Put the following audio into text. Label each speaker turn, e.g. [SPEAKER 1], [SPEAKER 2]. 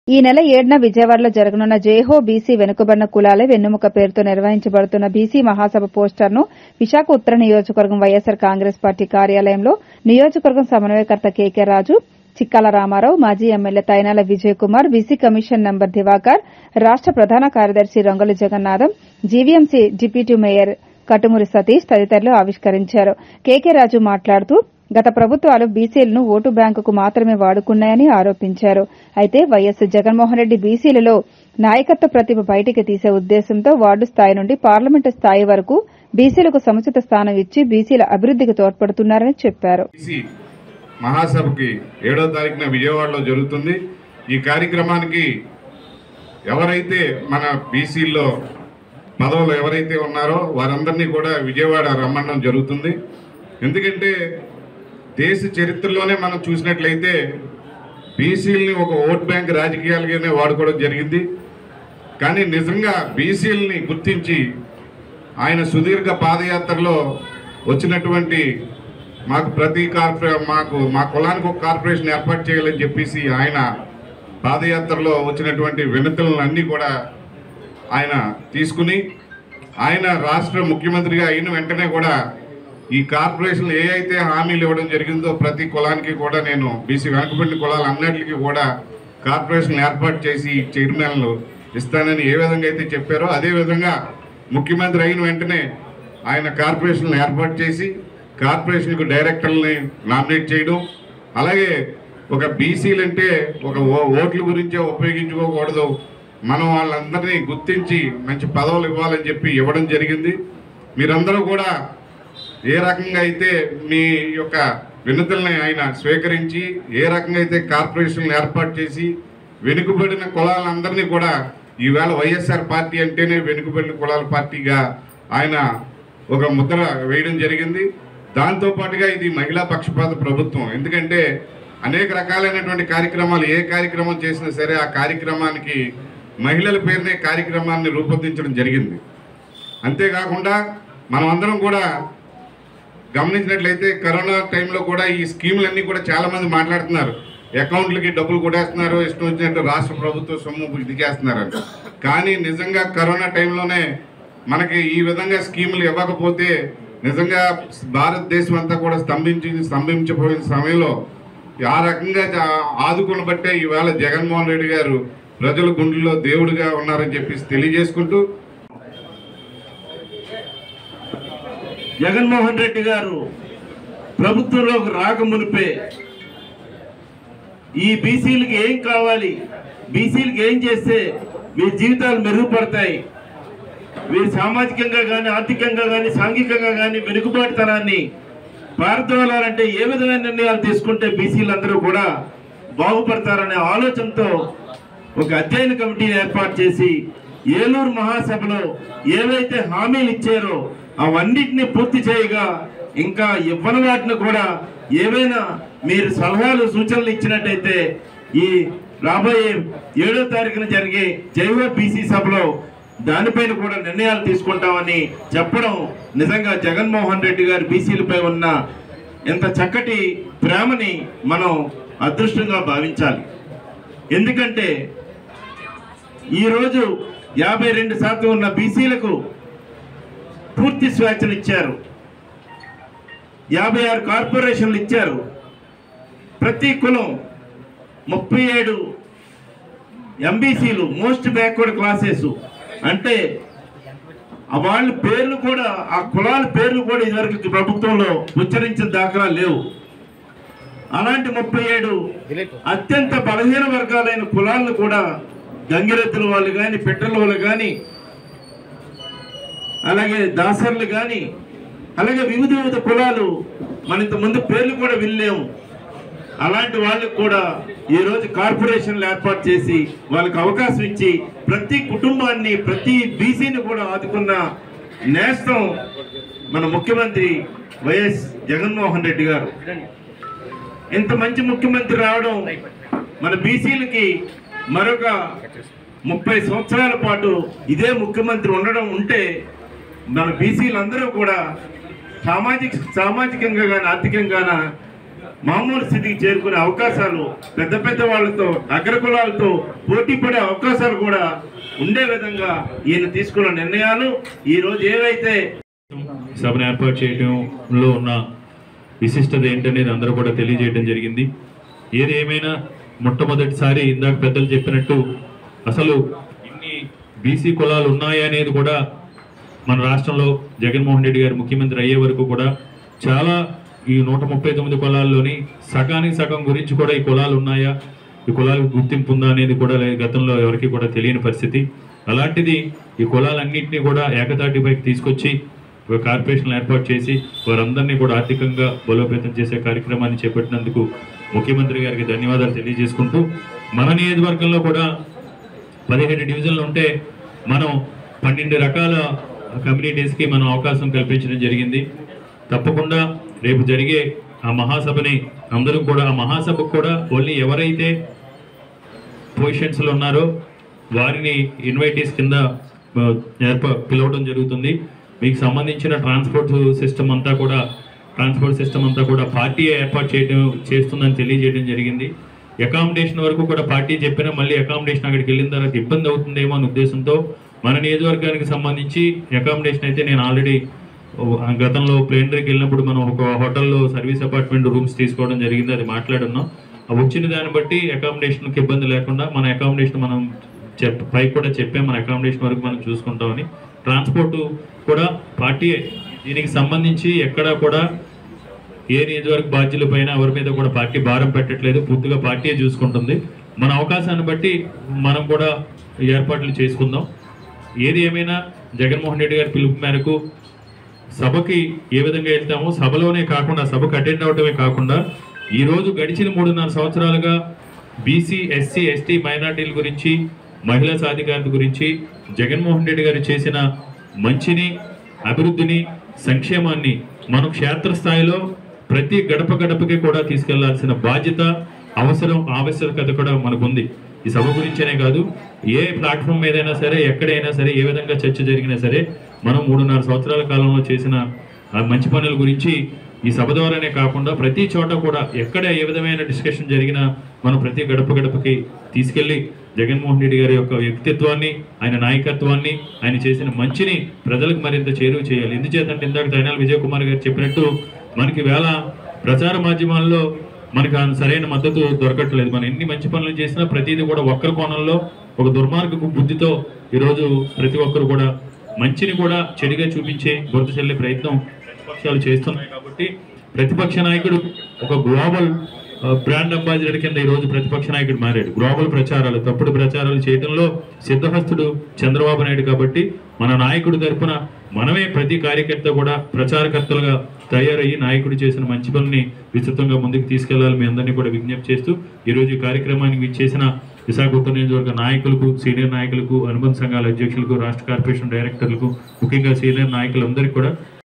[SPEAKER 1] ఈ నెల ఏడున విజయవాడలో జరగనున్న జేహో బీసీ వెనుకబడిన కులాలే వెన్నెముక పేరుతో నిర్వహించబడుతున్న బీసీ మహాసభ పోస్టర్ను విశాఖ ఉత్తర నియోజకవర్గం వైఎస్సార్ కాంగ్రెస్ పార్టీ కార్యాలయంలో నియోజకవర్గం సమన్వయకర్త కేకే రాజు చిక్కాల రామారావు మాజీ MLA Thainala Vijay Kumar BC commission number Diwakar రాష్ట ప్రధాన కార్యదర్శి రొంగలి జగన్నాథం GVMC deputy mayor Katumuri Satish తదితరులు ఆవిష్కరించారు కేకే రాజు మాట్లాడుతూ గత ప్రభుత్వాలు బీసీలను ఓటు బ్యాంకుకు మాత్రమే వాడుకున్నాయని ఆరోపించారు అయితే వైఎస్ జగన్మోహన్ రెడ్డి బీసీలలో నాయకత్వ ప్రతిభ బయటికి తీసే ఉద్దేశంతో వార్డు స్థాయి నుండి పార్లమెంటు స్థాయి వరకు బీసీలకు సముచిత స్థానం ఇచ్చి బీసీల అభివృద్దికి తోడ్పడుతున్నారని చెప్పారు
[SPEAKER 2] బీసీ మహాసభకి ఏడో తారీఖున విజయవాడలో జరుగుతుంది ఈ కార్యక్రమానికి ఎవరైతే మన బీసీల్లో పదవులు ఎవరైతే ఉన్నారో వారందరినీ కూడా విజయవాడ రమ్మడం జరుగుతుంది ఎందుకంటే దేశ చరిత్రలోనే మనం చూసినట్లయితే బీసీలని ఒక ఓట్ బ్యాంక్ రాజకీయాలుగానే వాడుకోవడం జరిగింది కానీ నిజంగా బీసీలని గుర్తించి ఆయన సుదీర్ఘ పాదయాత్రలో వచ్చినటువంటి మాకు ప్రతి కార్పొరే మాకు మా కులానికి ఒక కార్పొరేషన్ ఏర్పాటు చేయాలని చెప్పేసి ఆయన పాదయాత్రలో వచ్చినటువంటి వినతులను అన్నీ కూడా ఆయన తీసుకుని ఆయన రాష్ట్ర ముఖ్యమంత్రిగా అయిన వెంటనే కూడా ఈ కార్పొరేషన్లు ఏ అయితే హామీలు ఇవ్వడం జరిగిందో ప్రతి కులానికి కూడా నేను బీసీ వెనకబడిన కులాలు అన్నిటికీ కూడా కార్పొరేషన్లు ఏర్పాటు చేసి చైర్మన్లు ఇస్తానని ఏ విధంగా అయితే చెప్పారో అదే విధంగా ముఖ్యమంత్రి అయిన వెంటనే ఆయన కార్పొరేషన్లు ఏర్పాటు చేసి కార్పొరేషన్కు డైరెక్టర్లని నామినేట్ చేయడం అలాగే ఒక బీసీలు అంటే ఒక ఓ- ఓట్ల గురించే ఉపయోగించుకోకూడదు మనం వాళ్ళందరినీ గుర్తించి మంచి పదవులు ఇవ్వాలని చెప్పి ఇవ్వడం జరిగింది మీరందరూ కూడా ఏ రకంగా అయితే మీ యొక్క వినతుల్ని ఆయన స్వీకరించి ఏ రకంగా అయితే కార్పొరేషన్లు ఏర్పాటు చేసి వెనుకబడిన కులాలందరినీ కూడా ఈవేళ వైఎస్ఆర్ పార్టీ అంటేనే వెనుకబడిన కులాల పార్టీగా ఆయన ఒక ముద్ర వేయడం జరిగింది దాంతో పాటుగా ఇది మహిళా పక్షపాత ప్రభుత్వం ఎందుకంటే అనేక రకాలైనటువంటి కార్యక్రమాలు ఏ కార్యక్రమం చేసినా సరే ఆ కార్యక్రమానికి మహిళల పేరునే కార్యక్రమాన్ని రూపొందించడం జరిగింది అంతేకాకుండా మనం అందరం కూడా గమనించినట్లయితే కరోనా టైంలో కూడా ఈ స్కీములన్నీ కూడా చాలా మంది మాట్లాడుతున్నారు అకౌంట్లకి డబ్బులు కొట్టేస్తున్నారు ఇష్టం వచ్చినట్టు రాష్ట్ర ప్రభుత్వ సొమ్ము ఇది చేస్తున్నారు అని. కానీ నిజంగా కరోనా టైంలోనే మనకి ఈ విధంగా స్కీములు ఇవ్వకపోతే నిజంగా భారతదేశం అంతా కూడా స్తంభించి స్తంభించిపోయిన సమయంలో ఆ రకంగా జా- ఆదుకుని బట్టే ఈవేళ జగన్మోహన్ రెడ్డి గారు ప్రజల గుండెల్లో దేవుడిగా ఉన్నారని చెప్పేసి తెలియజేసుకుంటూ
[SPEAKER 3] జగన్మోహన్ రెడ్డి గారు ప్రభుత్వంలోకి రాకమునిపే ఈ బీసీలకి ఏం కావాలి బీసీలకి ఏం చేస్తే వీరి జీవితాలు మెరుగుపడతాయి వీరు సామాజికంగా కానీ ఆర్థికంగా కానీ సాంఘికంగా కానీ వెనుకబాటుతనాన్ని పారదోలాలంటే ఏ విధమైన నిర్ణయాలు తీసుకుంటే బీసీలందరూ కూడా బాగుపడతారనే ఆలోచనతో ఒక అధ్యయన కమిటీని ఏర్పాటు చేసి ఏలూరు మహాసభలో ఏవైతే హామీలు ఇచ్చారో అవన్నిటిని పూర్తి చేయగా ఇంకా ఇవ్వని వాటిని కూడా ఏవైనా మీరు సలహాలు సూచనలు ఇచ్చినట్టయితే ఈ రాబోయే ఏడో తారీఖున జరిగే జైవ బీసీ సభలో దానిపైన కూడా నిర్ణయాలు తీసుకుంటామని చెప్పడం నిజంగా జగన్మోహన్ రెడ్డి గారి బీసీలపై ఉన్న ఎంత చక్కటి ప్రేమని మనం అదృష్టంగా భావించాలి ఎందుకంటే ఈరోజు యాభై రెండు శాతం ఉన్న బీసీలకు పూర్తి స్వేచ్ఛను ఇచ్చారు యాభై ఆరు కార్పొరేషన్లు ఇచ్చారు ప్రతి కులం ముప్పై ఏడు ఎంబీసీలు మోస్ట్ బ్యాక్వర్డ్ క్లాసెస్ అంటే ఆ వాళ్ళ పేర్లు కూడా ఆ కులాల పేర్లు కూడా ఇదివరకు ప్రభుత్వంలో ఉచ్చరించిన దాఖలా లేవు అలాంటి ముప్పై ఏడు అత్యంత బలహీన వర్గాలైన కులాలను కూడా గంగిరెద్దుల వాళ్ళు కానీ పెట్టెల వాళ్ళు కానీ అలాగే దాసర్లు కానీ అలాగే వివిధ వివిధ కులాలు మన ఇంత ముందు పేర్లు కూడా వినలేము అలాంటి వాళ్ళకి కూడా ఈ రోజు కార్పొరేషన్లు ఏర్పాటు చేసి వాళ్ళకి అవకాశం ఇచ్చి ప్రతి కుటుంబాన్ని ప్రతి బీసీని కూడా ఆదుకున్న నేస్తం మన ముఖ్యమంత్రి వైఎస్ జగన్మోహన్ రెడ్డి గారు ఇంత మంచి ముఖ్యమంత్రి రావడం మన బీసీలకి మరొక ముప్పై సంవత్సరాల పాటు ఇదే ముఖ్యమంత్రి ఉండడం ఉంటే మన బీసీలందరూ కూడా సామాజిక సామాజికంగా కానీ ఆర్థికంగా మామూలు స్థితికి చేరుకునే అవకాశాలు పెద్ద పెద్ద వాళ్ళతో అగ్రకులాలతో పోటీ పడే అవకాశాలు కూడా ఉండే విధంగా ఈయన తీసుకున్న నిర్ణయాలు ఈ రోజు ఏవైతే
[SPEAKER 4] సభను ఏర్పాటు చేయడంలో ఉన్న విశిష్టత ఏంటనేది అందరూ కూడా తెలియజేయడం జరిగింది ఏది ఏమైనా మొట్టమొదటిసారి ఇందాక పెద్దలు చెప్పినట్టు అసలు ఇన్ని బీసీ కులాలు ఉన్నాయా అనేది కూడా మన రాష్ట్రంలో జగన్మోహన్ రెడ్డి గారు ముఖ్యమంత్రి అయ్యే వరకు కూడా చాలా ఈ నూట ముప్పై తొమ్మిది కులాల్లోని సగానికి సగం గురించి కూడా ఈ కులాలు ఉన్నాయా ఈ కులాలకు గుర్తింపు ఉందా అనేది కూడా లే- గతంలో ఎవరికి కూడా తెలియని పరిస్థితి అలాంటిది ఈ కులాలన్నింటినీ కూడా ఏకతాటిపైకి తీసుకొచ్చి ఒక కార్పొరేషన్ ఏర్పాటు చేసి వారందరినీ కూడా ఆర్థికంగా బలోపేతం చేసే కార్యక్రమాన్ని చేపట్టినందుకు ముఖ్యమంత్రి గారికి ధన్యవాదాలు తెలియజేసుకుంటూ మన నియోజకవర్గంలో కూడా పదిహేడు డివిజన్లు ఉంటే మనం పన్నెండు రకాల కమ్యూనిటీస్కి మనం అవకాశం కల్పించడం జరిగింది తప్పకుండా రేపు జరిగే ఆ మహాసభని అందరూ కూడా ఆ మహాసభకు కూడా ఓన్లీ ఎవరైతే పొజిషన్స్లో ఉన్నారో వారిని ఇన్వైటీస్ కింద ఆ, ఏర్ప పిలవడం జరుగుతుంది మీకు సంబంధించిన ట్రాన్స్పోర్ట్ సిస్టమ్ అంతా కూడా ట్రాన్స్పోర్ట్ సిస్టమ్ అంతా కూడా పార్టీ ఏర్పాటు చేయడం చేస్తుందని తెలియజేయడం జరిగింది అకామిడేషన్ వరకు కూడా పార్టీ చెప్పినా మళ్ళీ అకామిడేషన్ అక్కడికి వెళ్ళిన తర్వాత ఇబ్బంది అవుతుందేమో అనే ఉద్దేశంతో మన నియోజకవర్గానికి సంబంధించి అకామిడేషన్ అయితే నేను ఆల్రెడీ గతంలో ప్లేనరీకి వెళ్ళినప్పుడు మనం ఒక హోటల్లో సర్వీస్ అపార్ట్మెంట్ రూమ్స్ తీసుకోవడం జరిగింది అది మాట్లాడున్నాం ఆ వచ్చిన దాన్ని బట్టి అకామిడేషన్కి ఇబ్బంది లేకుండా మన అకామిడేషన్ మనం చెప్ పైకి కూడా చెప్పాం మన అకామిడేషన్ వరకు మనం చూసుకుంటామని ట్రాన్స్పోర్ట్ కూడా పార్టీ దీనికి సంబంధించి ఎక్కడా కూడా ఏ నియోజకవర్గ బాధ్యుల పైన ఎవరి మీద కూడా పార్టీ భారం పెట్టట్లేదు పూర్తిగా పార్టీ చూసుకుంటుంది మన అవకాశాన్ని బట్టి మనం కూడా ఏర్పాట్లు చేసుకుందాం ఏది ఏమైనా జగన్మోహన్ రెడ్డి గారి పిలుపు మేరకు సభకి ఏ విధంగా వెళ్తామో సభలోనే కాకుండా సభకు అటెండ్ అవడమే కాకుండా ఈ రోజు గడిచిన మూడున్నర సంవత్సరాలుగా బీసీ ఎస్సీ ఎస్టీ మైనార్టీల గురించి మహిళా సాధికారత గురించి జగన్మోహన్ రెడ్డి గారు చేసిన మంచిని అభివృద్ధిని సంక్షేమాన్ని మనం క్షేత్రస్థాయిలో ప్రతి గడప గడపకి కూడా తీసుకెళ్లాల్సిన బాధ్యత అవసరం ఆవశ్యకత కూడా మనకుంది ఈ సభ గురించేనే కాదు ఏ ప్లాట్ఫామ్ మీదైనా సరే ఎక్కడైనా సరే ఏ విధంగా చర్చ జరిగినా సరే మనం మూడున్నర సంవత్సరాల కాలంలో చేసిన ఆ మంచి పనుల గురించి ఈ సభ ద్వారానే కాకుండా ప్రతి చోట కూడా ఎక్కడ ఏ విధమైన డిస్కషన్ జరిగినా మనం ప్రతి గడప గడపకి తీసుకెళ్లి జగన్మోహన్ రెడ్డి గారి యొక్క వ్యక్తిత్వాన్ని ఆయన నాయకత్వాన్ని ఆయన చేసిన మంచిని ప్రజలకు మరింత చేరువ చేయాలి ఎందుచేతంటే ఇందాక తైనాల విజయ్ కుమార్ గారు చెప్పినట్టు మనకి వేళ ప్రచార మాధ్యమాల్లో మనకు ఆ సరైన మద్దతు దొరకట్లేదు మనం ఎన్ని మంచి పనులు చేసినా ప్రతిదీ కూడా ఒక్కరి కోణంలో ఒక దుర్మార్గపు బుద్ధితో ఈరోజు ప్రతి ఒక్కరు కూడా మంచిని కూడా చెడుగా చూపించే బురద చెల్లే ప్రయత్నం ప్రతిపక్షాలు చేస్తున్నాయి కాబట్టి ప్రతిపక్ష నాయకుడు ఒక గ్లోబల్ ఆ, బ్రాండ్ అంబాసిడర్ కింద ఈ రోజు ప్రతిపక్ష నాయకుడు మారాడు గ్లోబల్ ప్రచారాలు తప్పుడు ప్రచారాలు చేయడంలో సిద్ధహస్తుడు చంద్రబాబు నాయుడు కాబట్టి మన నాయకుడు తరపున మనమే ప్రతి కార్యకర్త కూడా ప్రచారకర్తలుగా తయారయ్యి నాయకుడు చేసిన మంచి పనుల్ని విస్తృతంగా ముందుకు తీసుకెళ్లాలి మీ అందరినీ కూడా విజ్ఞప్తి చేస్తూ ఈ రోజు ఈ కార్యక్రమానికి విచ్చేసిన విశాఖ ఉత్తర నియోజకవర్గ నాయకులకు సీనియర్ నాయకులకు అనుబంధ సంఘాల అధ్యక్షులకు రాష్ట్ర కార్పొరేషన్ డైరెక్టర్లకు ముఖ్యంగా సీనియర్ నాయకులందరికీ కూడా